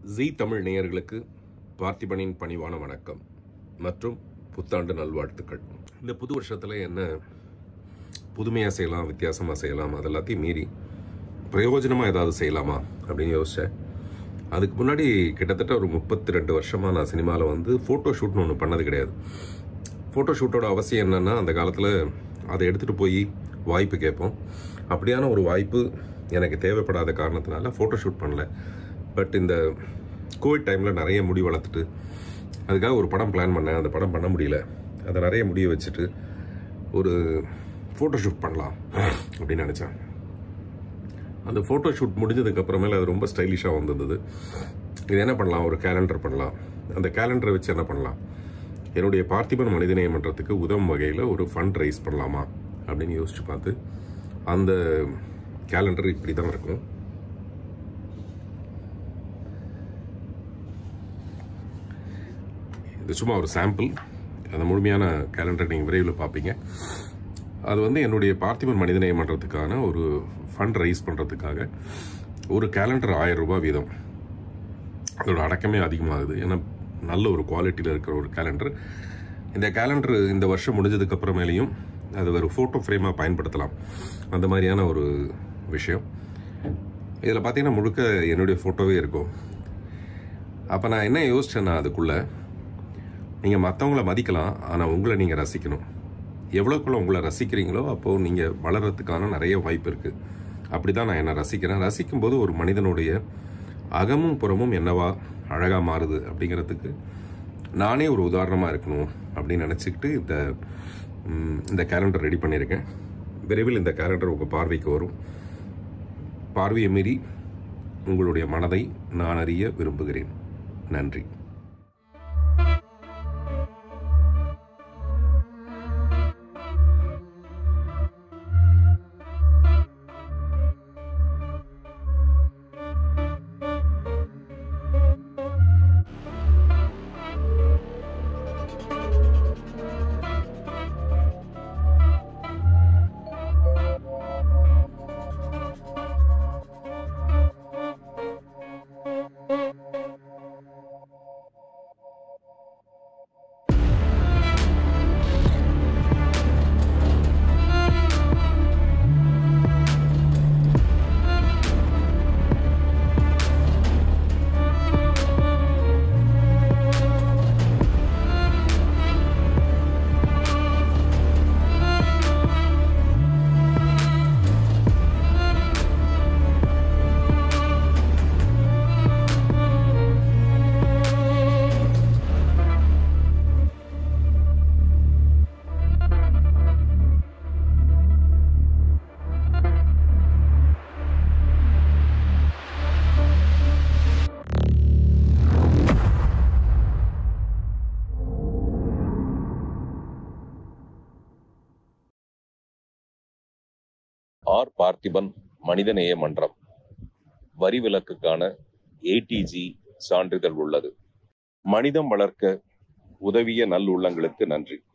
ஜீ தமிழ் நேயர்களுக்கு பார்த்திபனின் பணிவான வணக்கம் மற்றும் புத்தாண்டு நல்வாழ்த்துக்கள் இந்த புது வருஷத்தில் என்ன புதுமையாக செய்யலாம் வித்தியாசமாக செய்யலாம் அதெல்லாத்தையும் மீறி பிரயோஜனமாக ஏதாவது செய்யலாமா அப்படின்னு யோசித்தேன் அதுக்கு முன்னாடி கிட்டத்தட்ட ஒரு முப்பத்தி ரெண்டு வருஷமாக நான் சினிமாவில் வந்து ஃபோட்டோ ஷூட்னு ஒன்று பண்ணது கிடையாது ஃபோட்டோ ஷூட்டோட அவசியம் என்னென்னா அந்த காலத்தில் அதை எடுத்துகிட்டு போய் வாய்ப்பு கேட்போம் அப்படியான ஒரு வாய்ப்பு எனக்கு தேவைப்படாத காரணத்தினால ஃபோட்டோ ஷூட் பண்ணல பட் இந்த கோவிட் டைமில் நிறைய முடி வளர்த்துட்டு அதுக்காக ஒரு படம் பிளான் பண்ணேன் அந்த படம் பண்ண முடியல அதை நிறைய முடிய வச்சுட்டு ஒரு ஃபோட்டோ ஷூட் பண்ணலாம் அப்படின்னு நினச்சேன் அந்த ஃபோட்டோ ஷூட் முடிஞ்சதுக்கு அப்புறமேல அது ரொம்ப ஸ்டைலிஷாக வந்திருந்தது இது என்ன பண்ணலாம் ஒரு கேலண்டர் பண்ணலாம் அந்த கேலண்டரை வச்சு என்ன பண்ணலாம் என்னுடைய பார்த்திபன் மனிதநேய மன்றத்துக்கு உதவும் வகையில் ஒரு ஃபண்ட் ரைஸ் பண்ணலாமா அப்படின்னு யோசிச்சு பார்த்து அந்த கேலண்டர் இப்படி தான் இருக்கும் இது சும்மா ஒரு சாம்பிள் அந்த முழுமையான கேலண்டரை நீங்கள் விரைவில் பார்ப்பீங்க அது வந்து என்னுடைய பார்த்திபன் மனிதநேய மன்றத்துக்கான ஒரு ஃபண்ட் ரைஸ் பண்ணுறதுக்காக ஒரு கேலண்டர் ஆயிரம் ரூபாய் வீதம் அதோட அடக்கமே அதிகமாகுது ஏன்னா நல்ல ஒரு குவாலிட்டியில் இருக்கிற ஒரு கேலண்டர் இந்த கேலண்டர் இந்த வருஷம் முடிஞ்சதுக்கு அப்புறமேலையும் அது ஒரு ஃபோட்டோ ஃப்ரேமாக பயன்படுத்தலாம் அந்த மாதிரியான ஒரு விஷயம் இதில் பார்த்தீங்கன்னா முழுக்க என்னுடைய ஃபோட்டோவே இருக்கும் அப்போ நான் என்ன யோசிச்சேன்னா அதுக்குள்ளே நீங்கள் மற்றவங்கள மதிக்கலாம் ஆனால் உங்களை நீங்கள் ரசிக்கணும் எவ்வளோக்குள்ள உங்களை ரசிக்கிறீங்களோ அப்போது நீங்கள் வளர்கிறதுக்கான நிறைய வாய்ப்பு இருக்குது அப்படி தான் நான் என்னை ரசிக்கிறேன் ரசிக்கும்போது ஒரு மனிதனுடைய அகமும் புறமும் என்னவா அழகாக மாறுது அப்படிங்கிறதுக்கு நானே ஒரு உதாரணமாக இருக்கணும் அப்படின்னு நினச்சிக்கிட்டு இந்த ம், இந்த கேலண்டர் ரெடி பண்ணியிருக்கேன் விரைவில் இந்த கேலண்டர் உங்கள் பார்வைக்கு வரும் பார்வையை மீறி உங்களுடைய மனதை நான் அறிய விரும்புகிறேன் நன்றி ஆர் பார்த்திபன் மனிதநேய மன்றம் வரி விலக்குக்கான ஏடிஜி சான்றிதழ் உள்ளது மனிதம் வளர்க்க உதவிய நல்லுள்ளங்களுக்கு நன்றி